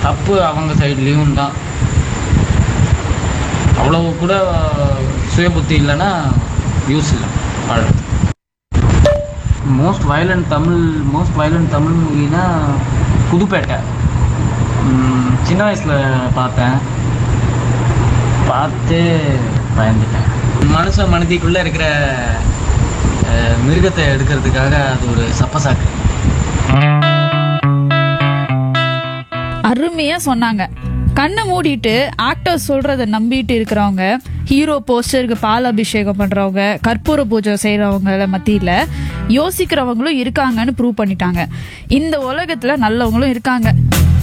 தப்பு அவங்க சைட்லேயும் தான் அவ்வளவு கூட சுய புத்தி இல்லைன்னா யூஸ் இல்லை வாழ்றது most violent Tamil most violent Tamil மூவினா புதுப்பேட்டை ம், சின்ன வயசில் பார்த்தேன் பார்த்து பயந்துட்டேன் மனுஷன் மனதிக்குள்ளே இருக்கிற அஹ், மிருகத்தை எடுக்கிறதுக்காக அது ஒரு சப்பசாக்கு அருமையா சொன்னாங்க கண்ணை மூடிட்டு ஆக்டர் சொல்றத நம்பிட்டு இருக்கிறவங்க ஹீரோ போஸ்டருக்கு பால் அபிஷேகம் பண்றவங்க கற்பூர பூஜை செய்யறவங்கள மத்தியில யோசிக்கிறவங்களும் இருக்காங்கன்னு ப்ரூவ் பண்ணிட்டாங்க இந்த உலகத்துல நல்லவங்களும் இருக்காங்க